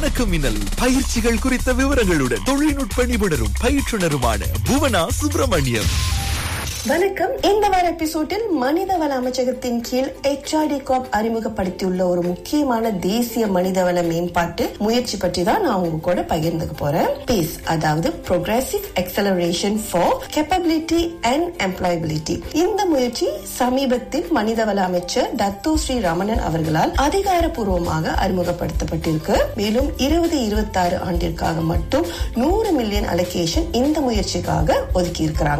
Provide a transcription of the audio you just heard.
வணக்கம் மின்னல் பயிற்சிகள் குறித்த விவரங்களுடன் தொழில்நுட்ப நிபுணரும் பயிற்றுனருமான புவனா சுப்பிரமணியம் வணக்கம் இந்த வார எபிசோடில் மனிதவள அமைச்சகத்தின் கீழ் HRD காப் அறிமுகப்படுத்தியுள்ள ஒரு முக்கியமான தேசிய மனிதவள மேம்பாட்டு முயற்சி பற்றி தான் நான் உங்க கூட பகிர்ந்துக்க போறேன் PACE அதாவது progressive acceleration for capability and employability இந்த முயற்சி சமீபத்தில் மனிதவள அமைச்சர் டத்தோ ஸ்ரீ ரமணன் அவர்களால் அதிகாரப்பூர்வமாக அறிமுகப்படுத்தப்பட்டிருக்கு மேலும் இருபது இருபத்தி ஆறு ஆண்டிற்காக மட்டும் நூறு மில்லியன் அலோகேஷன் இந்த முயற்சிக்காக ஒதுக்கி இருக்கிறாங்க